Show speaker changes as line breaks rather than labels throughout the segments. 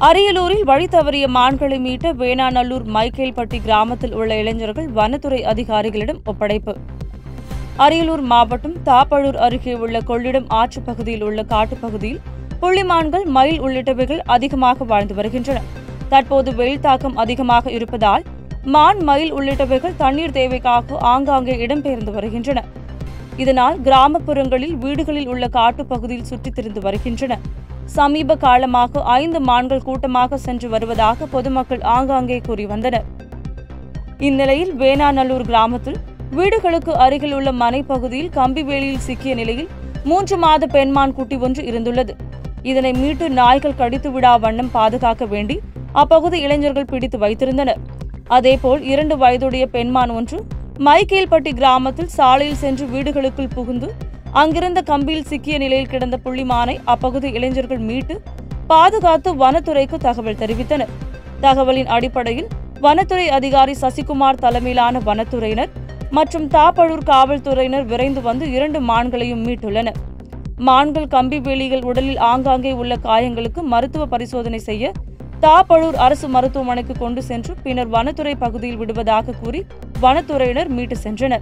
அரியலூரில் வழி தவறிய மான்களை மீட்ட வேணாநல்லூர் மைக்கேல்பட்டி கிராமத்தில் உள்ள இளைஞர்கள் வனத்துறை அதிகாரிகளிடம் ஒப்படைப்பு அரியலூர் மாவட்டம் தாப்பழூர் அருகே உள்ள கொள்ளிடம் ஆற்று பகுதியில் உள்ள காட்டுப்பகுதியில் புள்ளிமான்கள் மயில் உள்ளிட்டவைகள் அதிகமாக வாழ்ந்து வருகின்றன தற்போது வெயில் தாக்கம் அதிகமாக இருப்பதால் மான் மயில் உள்ளிட்டவைகள் தண்ணீர் தேவைக்காக ஆங்காங்கே இடம்பெயர்ந்து வருகின்றன இதனால் கிராமப்புறங்களில் வீடுகளில் உள்ள காட்டுப்பகுதியில் சுற்றித் திரிந்து வருகின்றன சமீப காலமாக ஐந்து மான்கள் கூட்டமாக சென்று வருவதாக பொதுமக்கள் ஆங்காங்கே கூறி வந்தனர் இந்நிலையில் வேணாநல்லூர் கிராமத்தில் வீடுகளுக்கு அருகில் உள்ள மனைப்பகுதியில் கம்பி வேலியில் சிக்கிய நிலையில் மூன்று மாத பெண்மான் குட்டி ஒன்று இருந்துள்ளது இதனை மீட்டு நாய்கள் கடித்து விடா வண்ணம் பாதுகாக்க வேண்டி அப்பகுதி இளைஞர்கள் பிடித்து வைத்திருந்தனர் அதேபோல் இரண்டு வயதுடைய பெண்மான் ஒன்று மைக்கேல்பட்டி கிராமத்தில் சாலையில் சென்று வீடுகளுக்குள் புகுந்து அங்கிருந்த கம்பியில் சிக்கிய நிலையில் கிடந்த புள்ளிமானை அப்பகுதி இளைஞர்கள் மீட்டு பாதுகாத்து வனத்துறைக்கு தகவல் தெரிவித்தனர் தகவலின் அடிப்படையில் வனத்துறை அதிகாரி சசிகுமார் தலைமையிலான வனத்துறையினர் மற்றும் தாப்பழூர் காவல்துறையினர் விரைந்து வந்து இரண்டு மான்களையும் மீட்டுள்ளனர் மான்கள் கம்பி வேலிகள் உடலில் ஆங்காங்கே உள்ள காயங்களுக்கு மருத்துவ பரிசோதனை செய்ய தாப்பழூர் அரசு மருத்துவமனைக்கு கொண்டு சென்று பின்னர் வனத்துறை பகுதியில் விடுவதாக கூறி வனத்துறையினர் மீட்டு சென்றனர்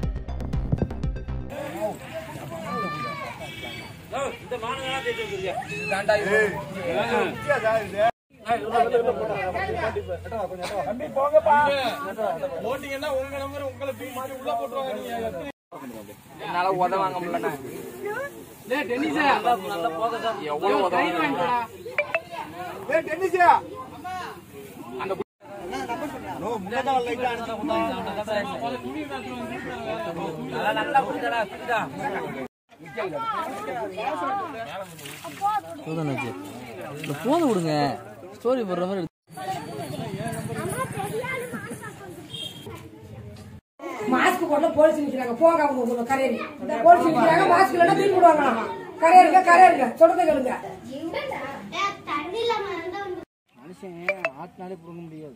போட்டீங்கன்னா உங்க நம்பர் உங்களை தூக்கி மாட்டி உள்ள போட்டுருவாங்க நீங்க
என்னால உத வாங்க முடியலண்ணே எவ்வளவு உத வாங்க
போதும் இந்த போன விடுங்க ஸ்டோரி போடுற மாதிரி
மாஸ்க் போடல போலீஸ் நிக்கிறாங்க போங்க அவங்க உங்க கரையரி இந்த போலீஸ் நிக்கிறாங்க மாஸ்க் இல்லைன்னா தூக்கி விடுவாங்க கரையருங்க கரையருங்க சொல்றதை கேளுங்க
மனுஷன் ஆட்டினாலே பிடுங்க முடியாது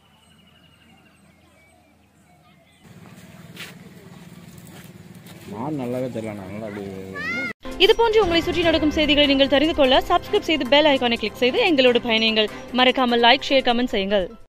நான் நல்லாவே தெரியல நான் நல்லா அப்படி
இதுபோன்று உங்களை சுற்றி நடக்கும் செய்திகளை நீங்கள் தெரிந்து கொள்ள சப்ஸ்கிரைப் செய்து பெல் ஐகானை கிளிக் செய்து எங்களோடு பயணியுங்கள் மறக்காமல் லைக் ஷேர் கமெண்ட் செய்யுங்கள்